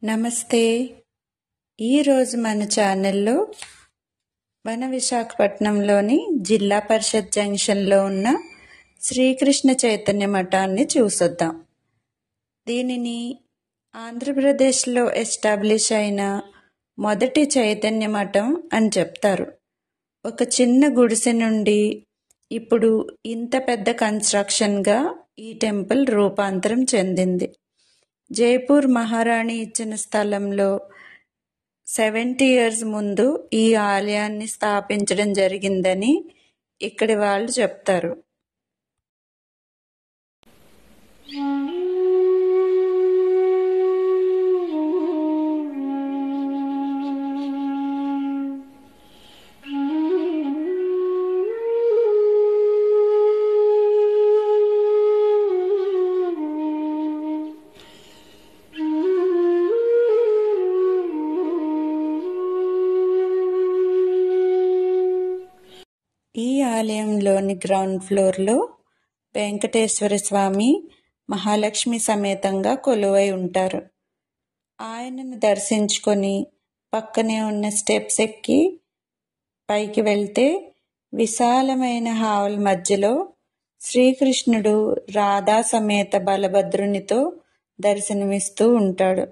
నమస్తే ఈరోజు మన ఛానల్లో మన విశాఖపట్నంలోని జిల్లా పరిషత్ జంక్షన్లో ఉన్న శ్రీకృష్ణ చైతన్య మఠాన్ని చూసొద్దాం దీనిని ఆంధ్రప్రదేశ్లో ఎస్టాబ్లిష్ అయిన మొదటి చైతన్య మఠం అని చెప్తారు ఒక చిన్న గుడిసె నుండి ఇప్పుడు ఇంత పెద్ద కన్స్ట్రక్షన్గా ఈ టెంపుల్ రూపాంతరం చెందింది జైపూర్ మహారాణి ఇచ్చిన స్థలంలో సెవెంటీ ఇయర్స్ ముందు ఈ ఆలయాన్ని స్థాపించడం జరిగిందని ఇక్కడి వాళ్ళు చెప్తారు ఈ ఆలయంలోని గ్రౌండ్ ఫ్లోర్లో వెంకటేశ్వర స్వామి మహాలక్ష్మి సమేతంగా కొలువై ఉంటారు ఆయనను దర్శించుకొని పక్కనే ఉన్న స్టెప్స్ ఎక్కి పైకి వెళ్తే విశాలమైన హాల్ మధ్యలో శ్రీకృష్ణుడు రాధా సమేత బలభద్రునితో దర్శనమిస్తూ ఉంటాడు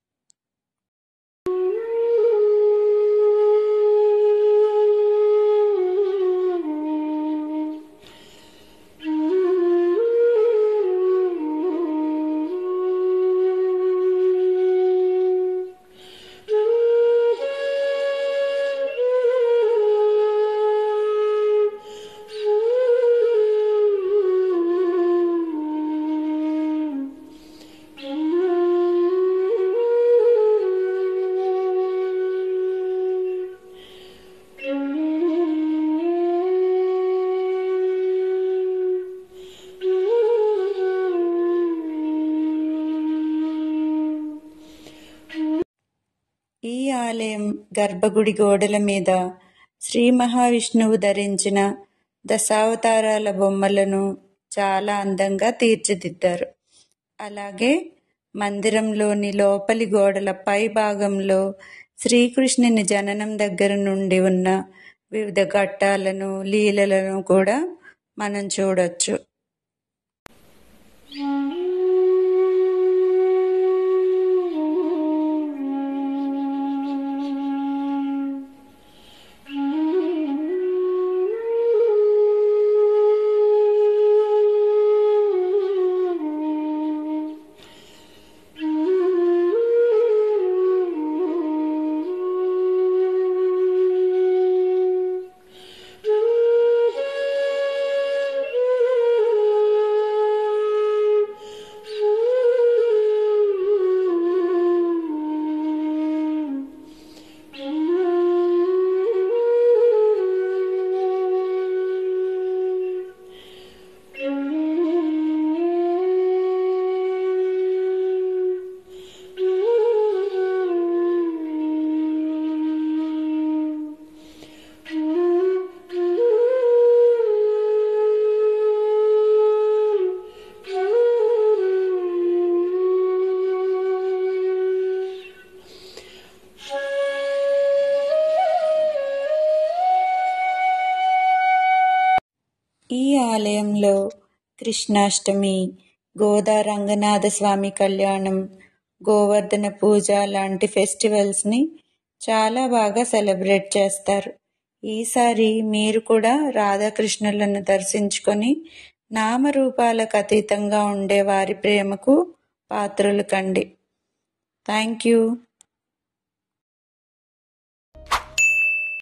ఈ ఆలయం గర్భగుడి గోడల మీద శ్రీ మహావిష్ణువు ధరించిన దశావతారాల బొమ్మలను చాలా అందంగా తీర్చిదిద్దారు అలాగే మందిరంలోని లోపలి గోడల పై భాగంలో శ్రీకృష్ణుని జననం దగ్గర నుండి ఉన్న వివిధ ఘట్టాలను లీలలను కూడా మనం చూడొచ్చు ఈ ఆలయంలో కృష్ణాష్టమి గోదా రంగనాథ స్వామి కళ్యాణం గోవర్ధన పూజ లాంటి ఫెస్టివల్స్ని చాలా బాగా సెలబ్రేట్ చేస్తారు ఈసారి మీరు కూడా రాధాకృష్ణులను దర్శించుకొని నామరూపాలకు అతీతంగా ఉండే వారి ప్రేమకు పాత్రలు కండి థ్యాంక్ యూ